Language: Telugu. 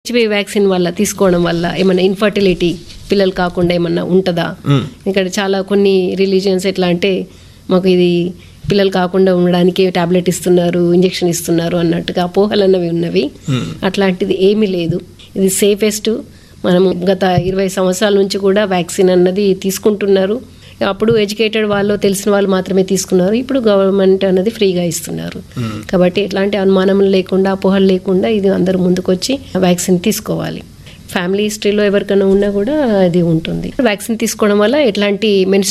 హెచ్పి వ్యాక్సిన్ వల్ల తీసుకోవడం వల్ల ఏమైనా ఇన్ఫర్టిలిటీ పిల్లలు కాకుండా ఏమన్నా ఉంటుందా ఇక్కడ చాలా కొన్ని రిలీజియన్స్ ఎట్లా అంటే మాకు ఇది పిల్లలు కాకుండా ఉండడానికి టాబ్లెట్ ఇస్తున్నారు ఇంజెక్షన్ ఇస్తున్నారు అన్నట్టుగా అపోహలు అన్నవి ఉన్నవి అట్లాంటిది ఏమీ లేదు ఇది సేఫెస్ట్ మనము గత ఇరవై సంవత్సరాల నుంచి కూడా వ్యాక్సిన్ అన్నది తీసుకుంటున్నారు అప్పుడు ఎడ్యుకేటెడ్ వాళ్ళు తెలిసిన వాళ్ళు మాత్రమే తీసుకున్నారు ఇప్పుడు గవర్నమెంట్ అనేది ఫ్రీగా ఇస్తున్నారు కాబట్టి ఎట్లాంటి అనుమానం లేకుండా అపోహలు లేకుండా ఇది అందరూ ముందుకొచ్చి వ్యాక్సిన్ తీసుకోవాలి ఫ్యామిలీ హిస్టరీలో ఎవరికైనా ఉన్నా కూడా అది ఉంటుంది వ్యాక్సిన్ తీసుకోవడం వల్ల ఎట్లాంటి మెన్స్